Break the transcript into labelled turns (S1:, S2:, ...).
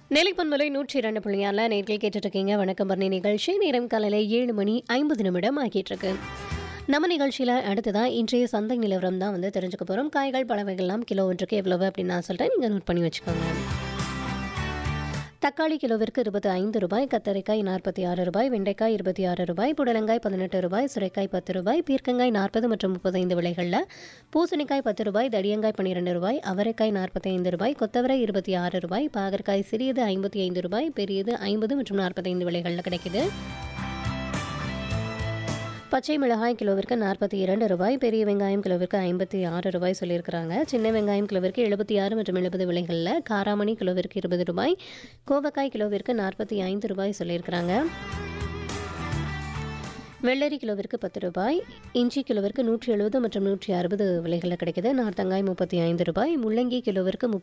S1: நெல்லிப்பன்மலை நூற்றி இரண்டு புள்ளியாரில் நேர்கள் கேட்டுட்டு இருக்கீங்க வணக்கம் பரணி நிகழ்ச்சி நேரம் காலையில் ஏழு மணி ஐம்பது நிமிடம் ஆகிட்டு இருக்கு நம்ம நிகழ்ச்சியில் அடுத்ததான் இன்றைய சந்தை நிலவரம் தான் வந்து தெரிஞ்சுக்க போகிறோம் காய்கள் பழ வகைகள்லாம் கிலோ ஒன்றுக்கு எவ்வளவு அப்படின்னு நான் சொல்கிறேன் நீங்கள் நோட் பண்ணி வச்சுக்கோங்க தக்காளி கிலோவிற்கு இருபத்தி ஐந்து ரூபாய் கத்தரிக்காய் நாற்பத்தி ஆறு ரூபாய் வெண்டைக்காய் இருபத்தி ஆறு ரூபாய் புடலங்காய் பதினெட்டு ரூபாய் சுரைக்காய் பத்து ரூபாய் பீர்க்கங்காய் நாற்பது மற்றும் முப்பத்தைந்து விலைகளில் பூசணிக்காய் பத்து ரூபாய் தடியங்காய் பன்னிரெண்டு ரூபாய் அவரைக்காய் நாற்பத்தி ஐந்து ரூபாய் கொத்தவரை இருபத்தி ஆறு ரூபாய் பாகற்காய் சிறியது ஐம்பத்தி ஐந்து ரூபாய் பெரியது ஐம்பது மற்றும் நாற்பத்தைந்து விலைகளில் கிடைக்குது பச்சை மிளகாய் கிலோவிற்கு நாற்பத்தி இரண்டு ரூபாய் பெரிய வெங்காயம் கிலோவிற்கு ஐம்பத்தி ஆறு ரூபாய் சொல்லியிருக்கிறாங்க சின்ன வெங்காயம் கிலோவிற்கு எழுபத்தி ஆறு மற்றும் எழுபது விலைகளில் காராமணி கிலோவிற்கு இருபது ரூபாய் கோவக்காய் கிலோவிற்கு நாற்பத்தி ஐந்து ரூபாய் சொல்லியிருக்கிறாங்க வெள்ளரி கிலோவிற்கு பத்து ரூபாய் இஞ்சி கிலோவிற்கு நூற்றி எழுபது மற்றும் நூற்றி அறுபது விலைகளில் கிடைக்குது நார்த்தங்காய் முப்பத்தி ஐந்து ரூபாய் முள்ளங்கி கிலோவிற்கு முப்பது